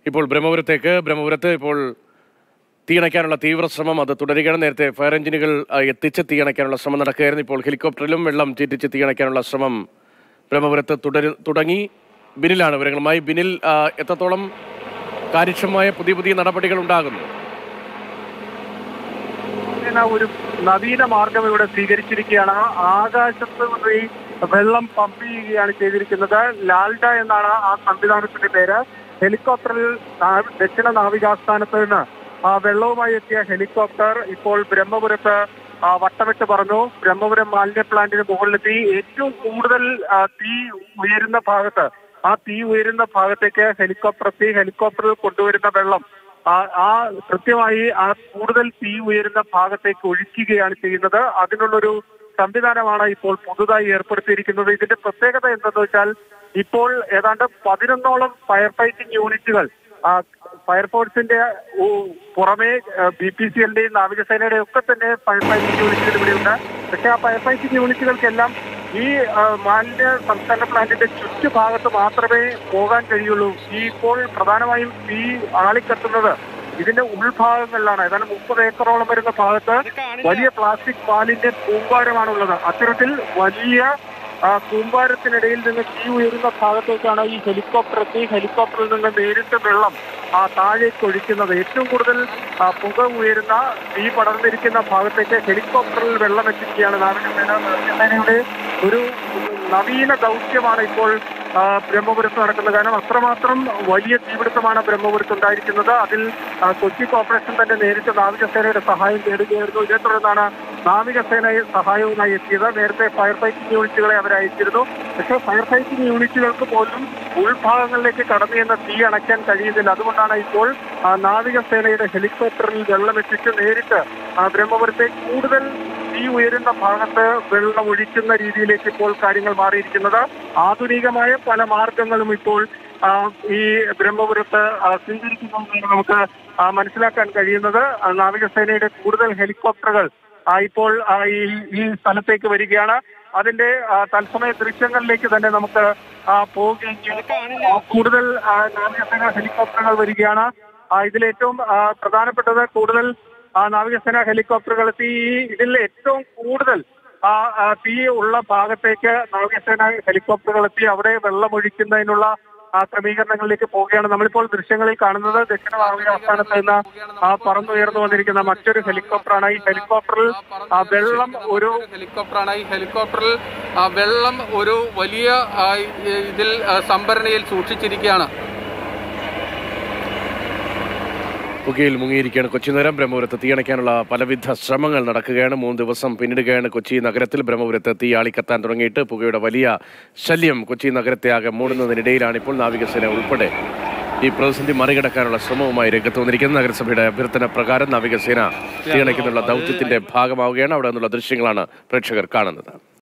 ഇപ്പോൾ ബ്രഹ്മപുരത്തേക്ക് ബ്രഹ്മപുരത്ത് ഇപ്പോൾ തീയണയ്ക്കാനുള്ള തീവ്ര ശ്രമം അത് തുടരുകയാണ് നേരത്തെ ഫയർ എഞ്ചിനുകൾ ആ, എത്തിച്ച് തീയണയ്ക്കാനുള്ള ശ്രമം നടക്കുകയായിരുന്നു ഇപ്പോൾ ഹെലികോപ്റ്ററിലും വെള്ളം ചീറ്റിച്ച് തീയണയ്ക്കാനുള്ള ശ്രമം ബ്രഹ്മപുരത്ത് തുടരു തുടങ്ങി ബിനിലാണ് വിവരങ്ങളുമായി ബിനിൽ ആ, എത്രത്തോളം കാര്യക്ഷമമായ പുതിയ പുതിയ നടപടികൾ ഉണ്ടാകുന്നു ഇങ്ങനെ ഒരു നവീന മാർഗം ഇവിടെ സ്വീകരിച്ചിരിക്കുകയാണ് ആകാശത്ത് നിന്ന് ഈ വെള്ളം പമ്പ് ചെയ്യുകയാണ് ചെയ്തിരിക്കുന്നത് ലാൽഡ എന്നാണ് ആ സംവിധാനത്തിന്റെ പേര് ഹെലികോപ്റ്ററിൽ നാ- ദക്ഷിണ നാവികാസ്ഥാനത്ത് നിന്ന് ആ വെള്ളവുമായി എത്തിയ ഹെലികോപ്റ്റർ ഇപ്പോൾ ബ്രഹ്മപുരത്ത് ആ, വട്ടമിട്ട് പറഞ്ഞു ബ്രഹ്മപുരം മാലിന്യ പ്ലാന്റിന് മുകളിലെത്തി ഏറ്റവും കൂടുതൽ ആ, തീ ഉയരുന്ന ഭാഗത്ത് ആ തീ ഉയരുന്ന ഭാഗത്തേക്ക് ഹെലികോപ്റ്റർ എത്തി ഹെലികോപ്റ്ററിൽ കൊണ്ടുവരുന്ന വെള്ളം ആ ആ കൃത്യമായി ആ കൂടുതൽ തീ ഉയരുന്ന ഭാഗത്തേക്ക് ഒഴിക്കുകയാണ് ചെയ്യുന്നത് അതിനുള്ളൊരു സംവിധാനമാണ് ഇപ്പോൾ പുതുതായി ഏർപ്പെടുത്തിയിരിക്കുന്നത് ഇതിന്റെ പ്രത്യേകത എന്തെന്ന് വെച്ചാൽ ഇപ്പോൾ ഏതാണ്ട് പതിനൊന്നോളം ഫയർ ഫൈറ്റിംഗ് യൂണിറ്റുകൾ ആ, ഫയർഫോഴ്സിന്റെ ഉ- പുറമെ ബി പി സി എല്ലിന്റെയും നാവികസേനയുടെയും ഒക്കെ തന്നെ ഫയർ ഫൈറ്റിംഗ് യൂണിറ്റുകൾ ഇവിടെയുണ്ട് പക്ഷെ ആ ഫയർ ഫൈറ്റിംഗ് യൂണിറ്റുകൾക്കെല്ലാം ഈ ആ, മാലിന്യ സംസ്കരണ പ്ലാന്റിന്റെ ചുറ്റുഭാഗത്ത് മാത്രമേ പോകാൻ കഴിയുള്ളൂ ഈ ഇപ്പോൾ പ്രധാനമായും ഈ ആളിക്കത്തുന്നത് ഇതിന്റെ ഉൾഭാഗങ്ങളിലാണ് ഏതാണ്ട് മുപ്പത് ഏക്കറോളം വരുന്ന ഭാഗത്ത് വലിയ പ്ലാസ്റ്റിക് മാലിന്യ കൂമ്പാരമാണുള്ളത് അത്തരത്തിൽ വലിയ ആ, കൂമ്പാരത്തിനിടയിൽ നിന്ന് തീ ഉയരുന്ന ഭാഗത്തേക്കാണ് ഈ ഹെലികോപ്റ്റർ എത്തി ഹെലികോപ്റ്ററിൽ നിന്ന് നേരിട്ട് വെള്ളം ആ താഴേക്ക് ഒഴിക്കുന്നത് ഏറ്റവും കൂടുതൽ ആ, പുക ഉയരുന്ന തീ പടർന്നിരിക്കുന്ന ഭാഗത്തേക്ക് ഹെലികോപ്റ്ററിൽ വെള്ളം എത്തിക്കുകയാണ് നാവികസേന നാവികസേനയുടെ ഒരു നവീന ദൗത്യമാണ് ഇപ്പോൾ ആ, ബ്രഹ്മപുരത്ത് നടക്കുന്നത് കാരണം അത്രമാത്രം വലിയ തീപിടുത്തമാണ് ബ്രഹ്മപുരത്ത് ഉണ്ടായിരിക്കുന്നത് അതിൽ ആ, കൊച്ചി കോർപ്പറേഷൻ തന്നെ നേരിട്ട് നാവികസേനയുടെ സഹായം തേടുകയായിരുന്നു ഇതേ തുടർന്നാണ് നാവികസേന സഹായവുമായി എത്തിയത് നേരത്തെ ഫയർ ഫൈറ്റിംഗ് യൂണിറ്റുകളെ അവർ അയച്ചിരുന്നു പക്ഷേ ഫയർ ഫൈറ്റിംഗ് യൂണിറ്റുകൾക്ക് പോലും ഉൾഭാഗങ്ങളിലേക്ക് കടന്നു ചെന്ന തീ അണയ്ക്കാൻ കഴിയുന്നില്ല അതുകൊണ്ടാണ് ഇപ്പോൾ ആ, നാവികസേനയുടെ ഹെലികോപ്റ്ററിൽ വെള്ളം എത്തിച്ച് നേരിട്ട് ആ, ബ്രഹ്മപുരത്തെ കൂടുതൽ തീ ഉയരുന്ന ഭാഗത്ത് വെള്ളം ഒഴിക്കുന്ന രീതിയിലേക്ക് ഇപ്പോൾ കാര്യങ്ങൾ മാറിയിരിക്കുന്നത് ആധുനികമായ പല മാർഗങ്ങളും ഇപ്പോൾ ആ, ഈ ബ്രഹ്മപുരത്ത് ആ, സ്വീകരിക്കുന്നതെന്നാണ് നമുക്ക് ആ, മനസ്സിലാക്കാൻ കഴിയുന്നത് ആ, നാവികസേനയുടെ കൂടുതൽ ഹെലികോപ്റ്ററുകൾ ആ, ഇപ്പോൾ ആ, ഈ ഈ സ്ഥലത്തേക്ക് വരികയാണ് അതിന്റെ ആ, തത്സമയ ദൃശ്യങ്ങളിലേക്ക് തന്നെ നമുക്ക് ആ, പോവുകയും ചെയ്യും ആ, കൂടുതൽ ആ, നാവികസേന ഹെലികോപ്റ്ററുകൾ വരികയാണ് ആ, ഇതിലേറ്റവും ആ, പ്രധാനപ്പെട്ടത് കൂടുതൽ ആ, നാവികസേന ഹെലികോപ്റ്ററുകൾ എത്തി ഈ ഇതിൽ ഏറ്റവും കൂടുതൽ ആ ആ, തീ ഉള്ള ഭാഗത്തേക്ക് നാവികസേന ഹെലികോപ്റ്ററുകൾ എത്തി അവിടെ വെള്ളമൊഴിക്കുന്നതിനുള്ള ആ ക്രമീകരണങ്ങളിലേക്ക് പോവുകയാണ് നമ്മളിപ്പോൾ ദൃശ്യങ്ങളിൽ കാണുന്നത് ദക്ഷിണ നാവിക ആസ്ഥാനത്ത് നിന്ന് ആ പറന്നുയർന്നു വന്നിരിക്കുന്ന മറ്റൊരു ഹെലികോപ്റ്ററാണ് ഈ ഹെലികോപ്റ്ററിൽ ആ വെള്ളം ഒരു ഹെലികോപ്റ്ററാണ് ഈ ഹെലികോപ്റ്ററിൽ ആ, വെള്ളം ഒരു വലിയ ആ, ഇതിൽ ആ, സംഭരണിയിൽ സൂക്ഷിച്ചിരിക്കുകയാണ് പുകയിൽ മുങ്ങിയിരിക്കുകയാണ് കൊച്ചി നഗരം ബ്രഹ്മപുരത്ത് തീയണയ്ക്കാനുള്ള പലവിധ ശ്രമങ്ങൾ നടക്കുകയാണ് മൂന്ന് ദിവസം പിന്നിടുകയാണ് കൊച്ചി നഗരത്തിൽ ബ്രഹ്മപുരത്ത് തീ ആളിക്കത്താൻ തുടങ്ങിയിട്ട് പുകയുടെ വലിയ ശല്യം കൊച്ചി നഗരത്തെ ആകെ മൂടുന്നതിനിടയിലാണ് ഇപ്പോൾ നാവികസേന ഉൾപ്പെടെ ഈ പ്രതിസന്ധി മറികടക്കാനുള്ള ശ്രമവുമായി രംഗത്ത് വന്നിരിക്കുന്നത് നഗരസഭയുടെ അഭ്യർത്ഥന പ്രകാരം നാവികസേന തീയണയ്ക്കുന്നുള്ള ദൗത്യത്തിന്റെ ഭാഗമാവുകയാണ് അവിടെ നിന്നുള്ള ദൃശ്യങ്ങളാണ് പ്രേക്ഷകർ കാണുന്നത്